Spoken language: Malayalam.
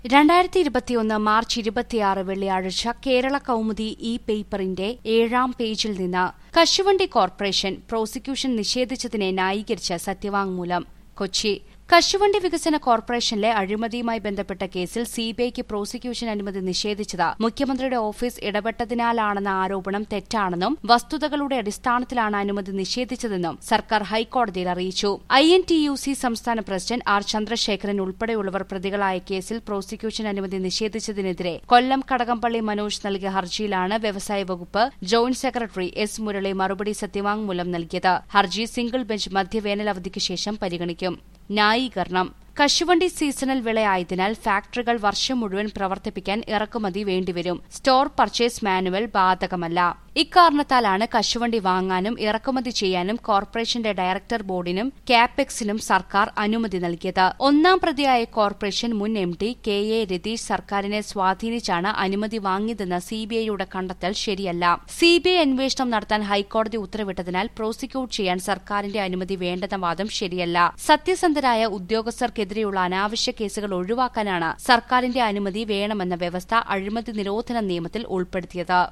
രണ്ടായിരത്തി ഇരുപത്തിയൊന്ന് മാർച്ച് ഇരുപത്തിയാറ് വെള്ളിയാഴ്ച കേരള കൗമുദി ഇ പേപ്പറിന്റെ ഏഴാം പേജിൽ നിന്ന് കശുവണ്ടി കോർപ്പറേഷൻ പ്രോസിക്യൂഷൻ നിഷേധിച്ചതിനെ ന്യായീകരിച്ച സത്യവാങ്മൂലം കൊച്ചി കശുവണ്ടി വികസന കോർപ്പറേഷനിലെ അഴിമതിയുമായി ബന്ധപ്പെട്ട കേസിൽ സിബിഐക്ക് പ്രോസിക്യൂഷൻ അനുമതി നിഷേധിച്ചത് മുഖ്യമന്ത്രിയുടെ ഓഫീസ് ഇടപെട്ടതിനാലാണെന്ന ആരോപണം തെറ്റാണെന്നും വസ്തുതകളുടെ അടിസ്ഥാനത്തിലാണ് അനുമതി നിഷേധിച്ചതെന്നും സർക്കാർ ഹൈക്കോടതിയിൽ അറിയിച്ചു I N T U C സംസ്ഥാന പ്രസിഡന്റ് ആർ ചന്ദ്രശേഖരൻ ഉൾപ്പെടെയുള്ളവർ പ്രതികളായ കേസിൽ പ്രോസിക്യൂഷൻ അനുമതി നിഷേധിച്ചതിനെതിരെ കൊല്ലം കടകംപള്ളി മനോജ് നൽകിയ ഹർജിയിലാണ് വ്യവസായ വകുപ്പ് ജോയിന്റ് സെക്രട്ടറി എസ് മുരളി മറുപടി സത്യവാങ്മൂലം നൽകിയത് ഹർജി സിംഗിൾ ബെഞ്ച് മധ്യവേനൽ അവധിക്ക് ശേഷം പരിഗണിക്കും ന്യായീകരണം കശുവണ്ടി സീസണൽ വിളയായതിനാൽ ഫാക്ടറികൾ വർഷം മുഴുവൻ പ്രവർത്തിപ്പിക്കാൻ ഇറക്കുമതി വേണ്ടിവരും സ്റ്റോർ പർച്ചേസ് മാനുവൽ ബാധകമല്ല ഇക്കാരണത്താലാണ് കശുവണ്ടി വാങ്ങാനും ഇറക്കുമതി ചെയ്യാനും കോർപ്പറേഷന്റെ ഡയറക്ടർ ബോർഡിനും കാപെക്സിനും സർക്കാർ അനുമതി നൽകിയത് ഒന്നാം പ്രതിയായ കോർപ്പറേഷൻ മുൻ M D K A Ratheesh സർക്കാരിനെ സ്വാധീനിച്ചാണ് അനുമതി വാങ്ങിയതെന്ന സിബിഐയുടെ കണ്ടെത്തൽ ശരിയല്ല സിബിഐ അന്വേഷണം നടത്താൻ ഹൈക്കോടതി ഉത്തരവിട്ടതിനാൽ പ്രോസിക്യൂട്ട് ചെയ്യാൻ സർക്കാരിന്റെ അനുമതി വേണ്ടെന്ന വാദം ശരിയല്ല സത്യസന്ധരായ ഉദ്യോഗസ്ഥർക്കെതിരെയുള്ള അനാവശ്യ കേസുകൾ ഒഴിവാക്കാനാണ് സർക്കാരിന്റെ അനുമതി വേണമെന്ന വ്യവസ്ഥ അഴിമതി നിരോധന നിയമത്തിൽ ഉൾപ്പെടുത്തിയത്